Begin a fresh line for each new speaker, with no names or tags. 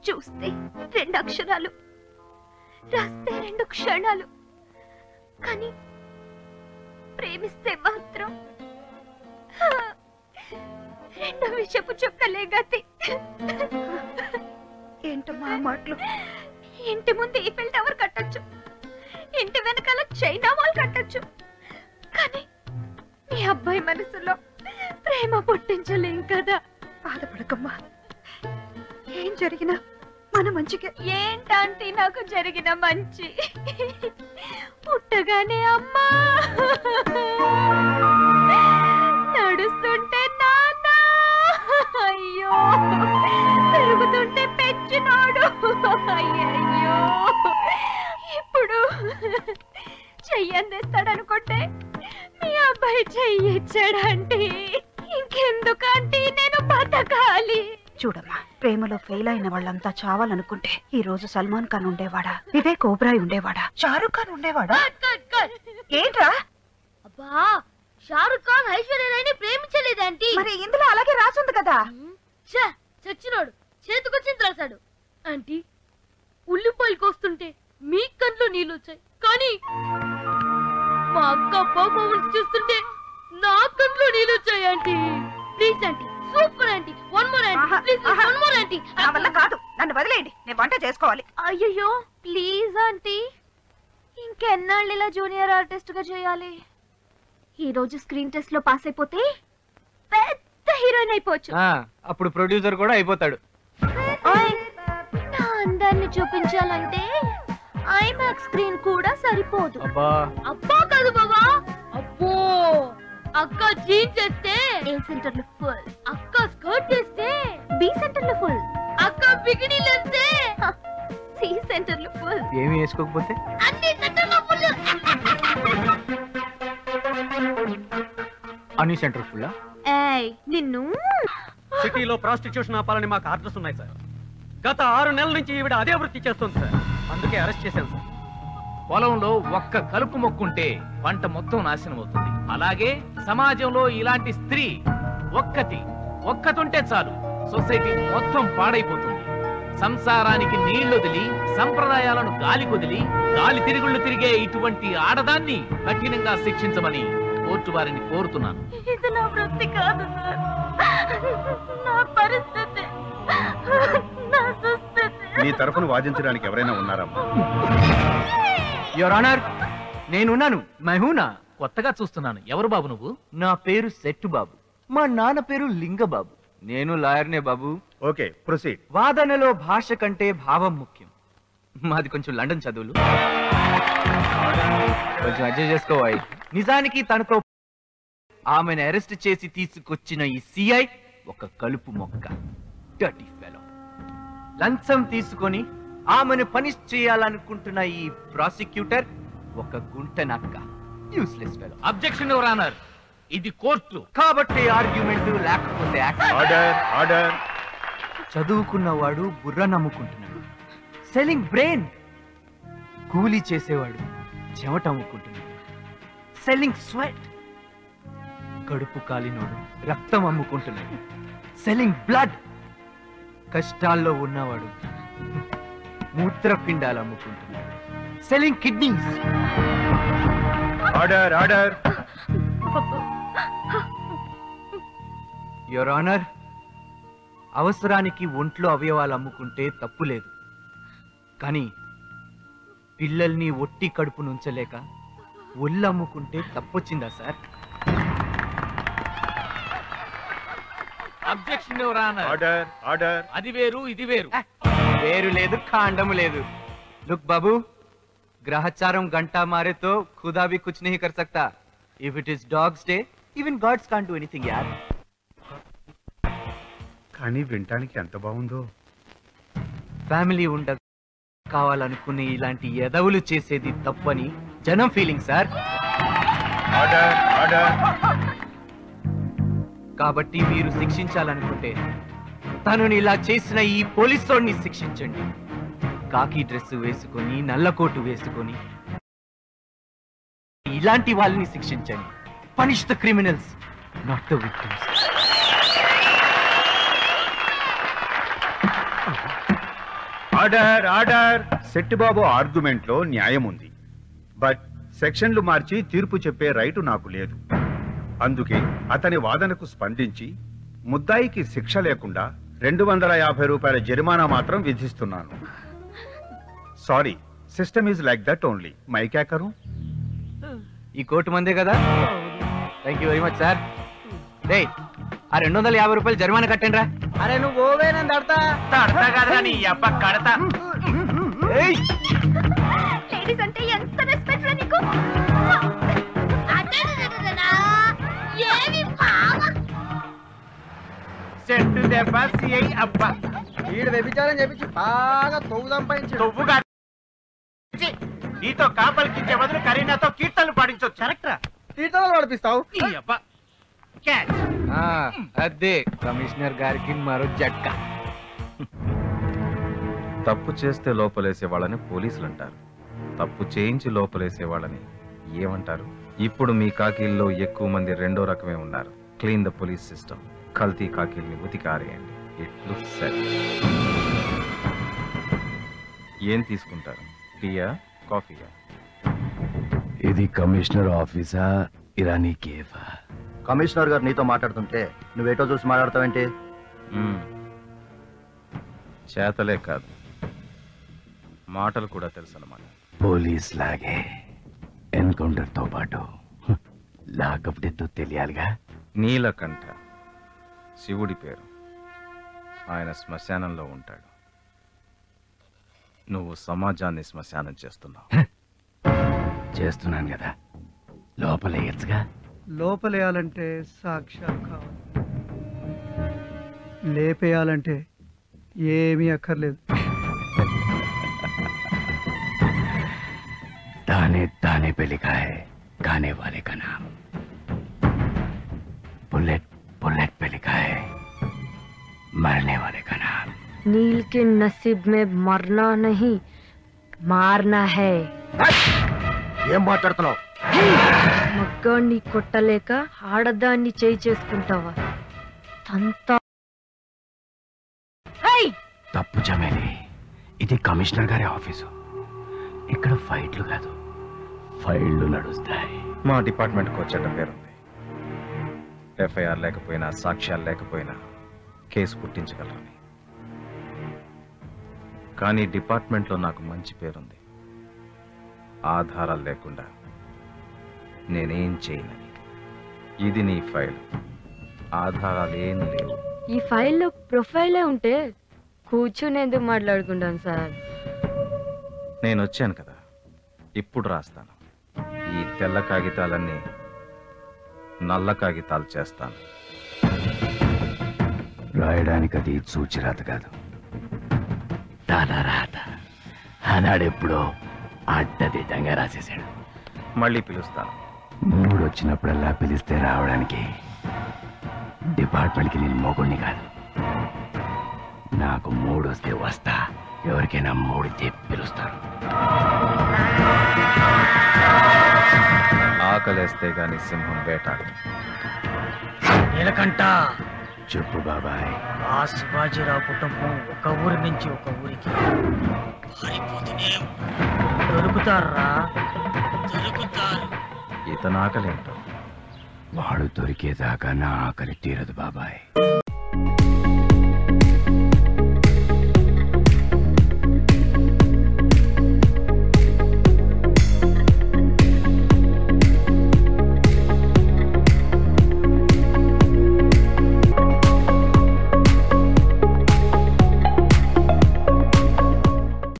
చూస్తే రెండు అక్షరాలు రాస్తే రెండు క్షణాలు కానీ ప్రేమిస్తే మాత్రం హా, రెండు విషపు చుక్కలే గతి
ఏంటమ్మా ఆ మాటలు
ఇంటి ముందు ఈఫిల్ టవర్ కట్టొచ్చు ఇంటి వెనకాల చైనా వాల్ కట్టొచ్చు కానీ మీ అబ్బాయి మనసులో ప్రేమ పుట్టించలేం కదా
బాధపడకమ్మా ఏం జరిగినా మన మంచిగా
ఏంటంటే నాకు జరిగిన మంచి పుట్టగానే అమ్మా నడుస్తుంటే నాన్న అయ్యో పెరుగుతుంటే పెంచినాడు అయ్యయ్యో ఇప్పుడు చెయ్యి అందిస్తాడనుకుంటే మీ అబ్బాయి చెయ్యి ఇచ్చాడంటే ఇంకెందుకంటే నేను బతకాలి
చూడమ్మా ప్రేమలో ఫెయిల్ అయిన వాళ్ళంతా చావాలనుకుంటే ఈ రోజు సల్మాన్ ఖాన్ ఉండేవాడా వివేక్ ఓబ్రాయ్ ఉండేవాడా షారుఖ్ ఖాన్ ఉండేవాడా ఏంట్రా
అబ్బా షారుఖ్ ఖాన్ ఐశ్వర్య రాయ్ని ప్రేమించలేదంటీ
మరి ఇందులో అలాగే రాసుంది కదా
ఛ, చచ్చినోడు చేతికొచ్చింది రాశాడు ఆంటీ ఉల్లిపాయలు కోస్తుంటే మీ కంట్లో నీళ్ళు వచ్చాయి కానీ మా అక్క పర్ఫార్మెన్స్ చూస్తుంటే నా కంట్లో నీళ్ళు వచ్చాయి aunty please aunty super aunty one more aunty
ఆహా,
ప్లీజ్
ఆహా.
వన్ మోర్ ఆంటీ
నా వల్ల కాదు నన్ను వదిలేయండి నేను వంట చేసుకోవాలి
అయ్యో ప్లీజ్ ఆంటీ ఇంకెన్నాళ్ళు ఇలా జూనియర్ ఆర్టిస్ట్ గా చేయాలి ఈ రోజు స్క్రీన్ టెస్ట్ లో పాస్ అయిపోతే పెద్ద హీరోయిన్ అయిపోవచ్చు
ఆ, అప్పుడు ప్రొడ్యూసర్ కూడా అయిపోతాడు
ఓయ్, నా అందాన్ని చూపించాలంటే ఐమాక్స్ స్క్రీన్ కూడా సరిపోదు
అబ్బా
అబ్బా కాదు బాబా అబ్బో అక్క జీన్స్ చేస్తే ఏ సెంటర్ లో ఫుల్ అక్క స్కర్ట్ చేస్తే బి సెంటర్ లో ఫుల్ అక్క బికినీ లేస్తే సి సెంటర్ లో ఫుల్
ఏమి వేసుకోకపోతే
అన్ని సెంటర్ లో ఫుల్
అన్ని సెంటర్ ఫుల్
ఏయ్ నిన్ను
సిటీలో ప్రాస్టిట్యూషన్ ఆపాలని మాకు ఆర్డర్స్ ఉన్నాయి సార్ గత ఆరు నెలల నుంచి ఈవిడ అదే వృత్తి చేస్తుంది సార్ అందుకే అరెస్ట్ చేశాను సార్
పొలంలో ఒక్క కలుపు మొక్కుంటే పంట మొత్తం నాశనం అవుతుంది అలాగే సమాజంలో ఇలాంటి స్త్రీ ఒక్కటి ఒక్కతుంటే చాలు సొసైటీ మొత్తం పాడైపోతుంది సంసారానికి నీళ్లొదిలి సంప్రదాయాలను గాలి కొదిలి గాలి తిరుగుళ్ళు తిరిగే ఇటువంటి ఆడదాన్ని కఠినంగా శిక్షించమని కోర్టు వారిని కోరుతున్నాను
ఇది నా వృత్తి కాదు సార్ నా పరిస్థితి నా దుస్థితి
నీ తరఫున వాదించడానికి ఎవరైనా ఉన్నారమ్మా
యువర్ ఆనర్ నేనున్నాను మహూనా కొత్తగా చూస్తున్నాను ఎవరు బాబు నువ్వు నా పేరు సెట్టు బాబు మా నాన్న పేరు లింగబాబు నేను లాయర్నే బాబు
ఓకే ప్రొసీడ్
వాదనలో భాష కంటే భావం ముఖ్యం మాది కొంచెం లండన్ చదువులు కొంచెం అడ్జస్ట్ చేసుకోవాలి నిజానికి తనతో ఆమెను అరెస్ట్ చేసి తీసుకొచ్చిన ఈ సిఐ ఒక కలుపు మొక్క డర్టీ ఫెలో లంచం తీసుకొని ఆమెను పనిష్ చేయాలనుకుంటున్న ఈ ప్రాసిక్యూటర్ ఒక గుంట నక్క యూస్లెస్ ఫెలో అబ్జెక్షన్ రానర్ ఇది కోర్టు కాబట్టి ఆర్గ్యుమెంట్ లేకపోతే action.
ఆర్డర్ ఆర్డర్
చదువుకున్నవాడు బుర్ర నమ్ముకుంటున్నాడు సెల్లింగ్ బ్రెయిన్ కూలీ చేసేవాడు చెమట అమ్ముకుంటున్నాడు సెల్లింగ్ స్వెట్ కడుపు కాలినోడు రక్తం అమ్ముకుంటున్నాడు సెల్లింగ్ బ్లడ్ కష్టాల్లో ఉన్నవాడు మూత్రపిండాలు అమ్ముకుంటున్నాడు selling kidneys
order order
your honour అవసరానికి ఒంట్లో అవయవాలు అమ్ముకుంటే తప్పు లేదు కానీ పిల్లల్ని ఒట్టి కడుపు నుంచలేక ఒళ్ళు అమ్ముకుంటే తప్పొచ్చిందా sir objection your honour
order order
అది వేరు ఇది వేరు వేరు లేదు కాండము లేదు లుక్ బాబు గ్రహచారం గంటా మారే తో ఖుదా भी कुछ नहीं कर सकता if it is dogs day even gods can't do anything यार
కానీ వినటానికి ఎంత బాగుందో
ఫ్యామిలీ ఉండ కావాలనుకునే ఇలాంటి ఎదవులు చేసేది తప్పని జనం ఫీలింగ్ సార్
ఆర్డర్ ఆర్డర్
కాబట్టి మీరు శిక్షించాలనుకుంటే తనని ఇలా చేసిన ఈ పోలీసోడిని శిక్షించండి కాకి డ్రెస్ వేసుకొని నల్ల కోటు వేసుకొని ఇలాంటి వాళ్ళని శిక్షించండి punish the criminals not the victims
order order Settibabu argument లో న్యాయం ఉంది బట్ సెక్షన్లు మార్చి తీర్పు చెప్పే రైటు నాకు లేదు అందుకే అతని వాదనకు స్పందించి ముద్దాయికి శిక్ష లేకుండా రెండు వందల యాభై రూపాయల జరిమానా మాత్రం విధిస్తున్నాను sorry system is like that only my క్యాకరు
ఈ కోటి మందే కదా thank you very much sir డే ఆ రెండు వందల యాభై రూపాయలు జరిమానా కట్టండి రా
అరే నువ్వు ఓవే నేను తడతా
కడతా కదరా నీ అబ్బ కడతా ఏయ్!
లేడీస్ అంటే ఎంత రెస్పెక్ట్ రా నీకు అడ్డడడడడడా. ఏమి మామ
చెట్టు దెబ్బ సిఐ అబ్బ
వీడు వ్యభిచారం చెప్పించి బాగా తొవ్వు సంపాదించాడు
తొవ్వుగా ఛీ! నీతో కాపలికిచ్చే బదులు కరీనాతో కీర్తనలు పాడించవచ్చు కరెక్టరా
తీర్థాలు నడిపిస్తావు
అదే కమిషనర్ గారికి మరో జట్కా
తప్పు చేస్తే లోపలేసే వాళ్ళని పోలీసులు అంటారు తప్పు చేయించి లోపలేసే వాళ్ళని ఏమంటారు ఇప్పుడు మీ కాకీల్లో ఎక్కువ మంది రెండో రకమే ఉన్నారు క్లీన్ ద పోలీస్ సిస్టమ్ కల్తీ కాకీల్ని ఉతికారేయండి ఇట్ లుక్ సెట్ ఏం తీసుకుంటారు టీయా కాఫీయా
ఇది కమిషనర్ ఆఫీసా ఇరానీ కేఫా
కమిషనర్ గారు నీతో మాట్లాడుతుంటే నువ్వేటో చూసి మాట్లాడతావేంటి
మ్మ్. చేతలే కాదు మాటలు కూడా తెలుసు అన్నమాట
పోలీస్ లాగే ఎన్కౌంటర్ తో పాటు లాకప్ డెత్ తెలియాలిగా
నీలకంఠ శివుడి పేరు ఆయన శ్మశానంలో ఉంటాడు నువ్వు సమాజాన్ని శ్మశానం చేస్తున్నావు
చేస్తున్నాను కదా లోపలేయచ్చుగా
లోపలేయాలంటే సాక్ష్యాలు కావాలి లేపేయాలంటే ఏమీ అక్కర్లేదు
ताने ताने पे लिखा है गाने वाले का नाम बुलेट बुलेट पे लिखा है मरने वाले का नाम
नील के नसीब में मरना नहीं मारना है
ఏం మాట్లాడుతున్నావు
మగ్గాన్ని కొట్టలేక ఆడదాన్ని చేయి చేసుకుంటావా తంతా హై!
తప్పు చమేలి ఇది కమిషనర్ గారి ఆఫీసు ఇక్కడ ఫైట్లు కాదు ఫైళ్లు నడుస్తాయి
మా డిపార్ట్మెంట్కి వచ్చేట పేరుంది ఎఫ్ఐఆర్ లేకపోయినా సాక్ష్యాలు లేకపోయినా కేసు పుట్టించగలరని కానీ డిపార్ట్మెంట్లో నాకు మంచి పేరుంది ఆధారాలు లేకుండా నేనేం చేయనని ఇది నీ ఫైల్ ఆధారాలు ఏం లేవు
ఈ ఫైల్లో ప్రొఫైలే ఉంటే కూర్చుని ఎందుకు మాట్లాడుకుంటాను సార్
నేను వచ్చాను కదా ఇప్పుడు రాస్తాను ఈ తెల్ల కాగితాలన్నీ నల్ల కాగితాలు చేస్తాను
రాయడానికి అది సూచిరాత కాదు రాత ఆనాడెప్పుడో అడ్డదిడ్డంగా రాసేశాడు
మళ్ళీ పిలుస్తాను
మూడు వచ్చినప్పుడల్లా పిలిస్తే రావడానికి డిపార్ట్మెంట్కి నేను మొగుడిని కాదు నాకు మూడు వస్తే వస్తా ఎవరికైనా మూడితే పిలుస్తారు
ఆకలేస్తే గాని సింహం వేటాడు
నీలకంట
చెప్పు బాబాయ్
ఆ శివాజీరావు కుటుంబం ఒక ఊరి నుంచి ఒక ఊరికి పారిపోతూనే దొరుకుతారా దొరుకుతారు
ఇతను ఆకలేంటో
వాడు దొరికేదాకా నా ఆకలి తీరదు బాబాయ్